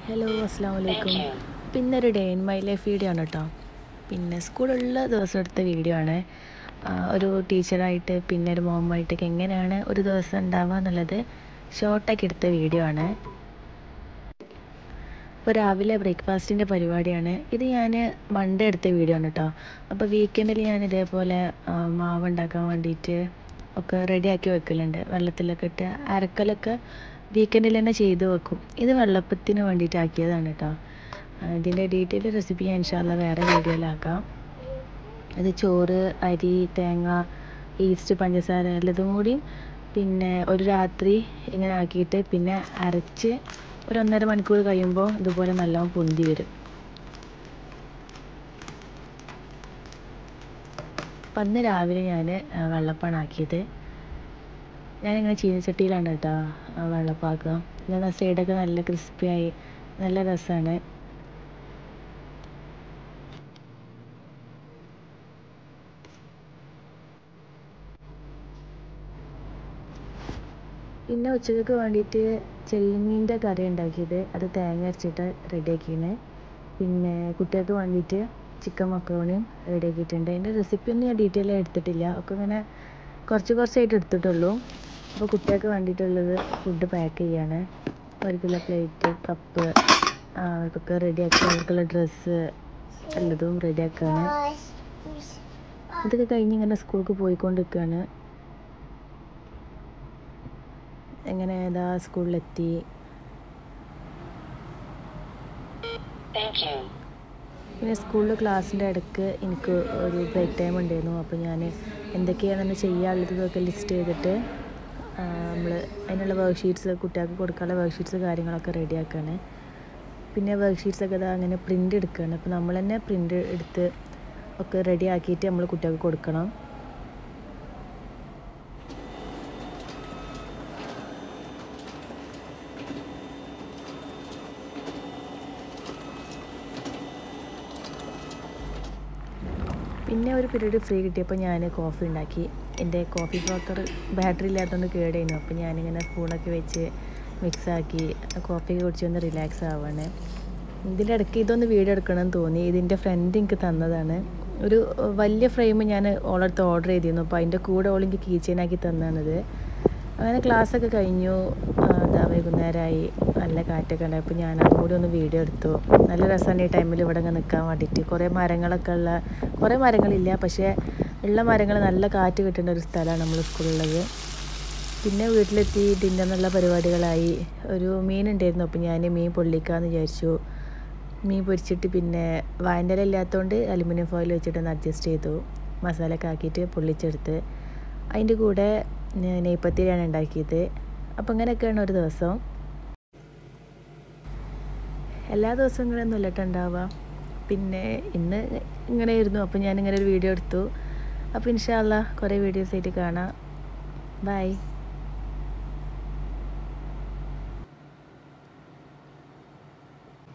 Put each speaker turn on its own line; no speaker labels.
hello അസ്സാം വലൈക്കും പിന്നെ ഒരു day in my life video ആണ് കേട്ടോ പിന്നെ സ്കൂളുള്ള ദിവസം എടുത്ത വീഡിയോ ആണ് ആ, ഒരു ടീച്ചറായിട്ട് പിന്നെ ഒരു മോമായിട്ടൊക്കെ എങ്ങനെയാണ് ഒരു ദിവസം ഉണ്ടാവുക എന്നുള്ളത് ഷോർട്ടാക്കി എടുത്ത വീഡിയോ ആണ് ഇപ്പോൾ രാവിലെ ബ്രേക്ക്ഫാസ്റ്റിൻ്റെ പരിപാടിയാണ് ഇത് ഞാൻ മൺഡേ എടുത്ത വീഡിയോ ആണ് കേട്ടോ അപ്പോൾ വീക്കെൻഡിൽ ഞാൻ ഇതേപോലെ ആ, മാവ് ഉണ്ടാക്കാൻ വേണ്ടിയിട്ട് ഒക്കെ റെഡിയാക്കി വെക്കലുണ്ട് വെള്ളത്തിലൊക്കെ ഇട്ട് അരക്കലൊക്കെ വീക്കെൻഡിൽ തന്നെ ചെയ്ത് വെക്കും ഇത് വെള്ളപ്പത്തിന് വേണ്ടിയിട്ട് ആക്കിയതാണ് കേട്ടോ ആ, ഇതിൻ്റെ ഡീറ്റെയിൽ റെസിപ്പി ഞാൻ ഇൻഷാല്ല വേറെ വീഡിയോയിലാക്കാം ഇത് ചോറ് അരി തേങ്ങ ഈസ്റ്റ് പഞ്ചസാര എല്ലതും കൂടി പിന്നെ ഒരു രാത്രി ഇങ്ങനെ ആക്കിയിട്ട് പിന്നെ അരച്ച് ഒരു ഒന്നര മണിക്കൂർ കഴിയുമ്പോൾ ഇതുപോലെ നല്ലോണം പൊന്തി വരും അപ്പം അന്ന് രാവിലെ ഞാൻ വെള്ളപ്പാണ് ആക്കിയത് ഞാനിങ്ങനെ ചീനച്ചട്ടിയിലാണ് കേട്ടോ ആ വെള്ളപ്പാക്കുക എന്നാൽ സൈഡൊക്കെ നല്ല ക്രിസ്പിയായി നല്ല രസമാണ് പിന്നെ ഉച്ചയ്ക്ക് വേണ്ടിയിട്ട് ചെമ്മീൻ്റെ കറി ഉണ്ടാക്കിയത് അത് തേങ്ങ അരച്ചിട്ട് റെഡിയാക്കിയാണ് പിന്നെ കുട്ടികൾക്ക് വേണ്ടിയിട്ട് ചിക്കൻ മക്രോണിയും റെഡിയാക്കിയിട്ടുണ്ട് അതിൻ്റെ റെസിപ്പി ഒന്നും ഞാൻ ഡീറ്റെയിൽ ആയി എടുത്തിട്ടില്ല ഒക്കെ ഇങ്ങനെ കുറച്ച് കുറച്ചായിട്ട് എടുത്തിട്ടുള്ളൂ അപ്പോൾ കുട്ടികൾക്ക് വേണ്ടിയിട്ടുള്ളത് ഫുഡ് പാക്ക് ചെയ്യാണ് ഒരു കിലോ പ്ലേറ്റ് കപ്പ് അവർക്കൊക്കെ റെഡിയാക്കി അവർക്കുള്ള ഡ്രസ്സ് എല്ലതും റെഡിയാക്കുകയാണ് ഇതൊക്കെ കഴിഞ്ഞ് ഇങ്ങനെ സ്കൂൾക്ക് പോയിക്കൊണ്ടിരിക്കുകയാണ് എങ്ങനെ ഏതാ സ്കൂളിലെത്തി പിന്നെ സ്കൂളിൽ ക്ലാസ്സിൻ്റെ ഇടയ്ക്ക് എനിക്ക് ഒരു ബ്രേക്ക് ടൈം ഉണ്ടായിരുന്നു അപ്പോൾ ഞാൻ എന്തൊക്കെയാണെന്ന് ചെയ്യാനുള്ളതൊക്കെ ലിസ്റ്റ് ചെയ്തിട്ട് നമ്മൾ അതിനുള്ള വർക്ക് ഷീറ്റ്സ് കുട്ടികൾക്ക് കൊടുക്കാനുള്ള വർക്ക് ഷീറ്റ്സ് കാര്യങ്ങളൊക്കെ റെഡിയാക്കുകയാണ് പിന്നെ വർക്ക് ഷീറ്റ്സൊക്കെ ഇതാ അങ്ങനെ പ്രിൻ്റ് എടുക്കുകയാണ് അപ്പോൾ നമ്മൾ തന്നെ പ്രിൻ്റ് എടുത്ത് ഒക്കെ റെഡി ആക്കിയിട്ട് നമ്മൾ കുട്ടികൾക്ക് കൊടുക്കണം പിന്നെ ഒരു പീരീഡ് ഫ്രീ കിട്ടിയപ്പോൾ ഞാൻ കോഫി ഉണ്ടാക്കി എൻ്റെ കോഫി ഫ്ലോട്ടർ ബാറ്ററി ഇല്ലാത്തതുകൊണ്ട് കേടായിരുന്നു അപ്പോൾ ഞാനിങ്ങനെ സ്പൂണൊക്കെ വെച്ച് മിക്സാക്കി കോഫി കുടിച്ച് ഒന്ന് റിലാക്സ് ആവാണ് ഇതിൻ്റെ ഇടയ്ക്ക് ഇതൊന്ന് വീഡിയോ എടുക്കണമെന്ന് തോന്നി ഇതിൻ്റെ ഫ്രണ്ട് എനിക്ക് തന്നതാണ് ഒരു വലിയ ഫ്രെയിം ഞാൻ ഓളടുത്ത് ഓർഡർ ചെയ്തിരുന്നു അപ്പോൾ അതിൻ്റെ കൂടെ ഓൾ എനിക്ക് കീ ചെയിനാക്കി തന്നതാണിത് അങ്ങനെ ക്ലാസ്സൊക്കെ കഴിഞ്ഞു ആ, ഇതാ വൈകുന്നേരമായി നല്ല കാറ്റൊക്കെ ഉണ്ടായപ്പോൾ ഞാൻ അതും കൂടി ഒന്ന് വീഡിയോ എടുത്തു നല്ല രസമാണ് ഈ ടൈമിൽ ഇവിടെ ഇങ്ങനെ നിൽക്കാൻ വേണ്ടിയിട്ട് കുറേ മരങ്ങളൊക്കെ ഉള്ള കുറേ മരങ്ങളില്ല പക്ഷേ ഉള്ള മരങ്ങൾ നല്ല കാറ്റ് കിട്ടുന്ന ഒരു സ്ഥലമാണ് നമ്മൾ സ്കൂളിലുള്ളത് പിന്നെ വീട്ടിലെത്തി ഡിന്നറിനുള്ള പരിപാടികളായി ഒരു മീൻ ഉണ്ടായിരുന്നു അപ്പോൾ ഞാൻ മീൻ പൊള്ളിക്കാമെന്ന് വിചാരിച്ചു മീൻ പൊരിച്ചിട്ട് പിന്നെ വായൻ്റെ ഇല്ലാത്തതുകൊണ്ട് അലുമിനിയം ഫോയിൽ വെച്ചിട്ടൊന്ന് അഡ്ജസ്റ്റ് ചെയ്തു മസാലയൊക്കെ ആക്കിയിട്ട് പൊള്ളിച്ചെടുത്ത് അതിൻ്റെ കൂടെ നെ- നെയ്പ്പത്തിരിയാണ് ഉണ്ടാക്കിയത് അപ്പോൾ ഇങ്ങനെയൊക്കെയാണ് ഒരു ദിവസം എല്ലാ ദിവസവും ഇങ്ങനെയൊന്നും അല്ലട്ടോ ഉണ്ടാവുക പിന്നെ ഇന്ന് ഇങ്ങനെയായിരുന്നു അപ്പോൾ ഞാനിങ്ങനെ ഒരു വീഡിയോ എടുത്തു അപ്പോൾ ഇൻഷാല്ല കുറേ വീഡിയോസ് ആയിട്ട് കാണാം ബൈ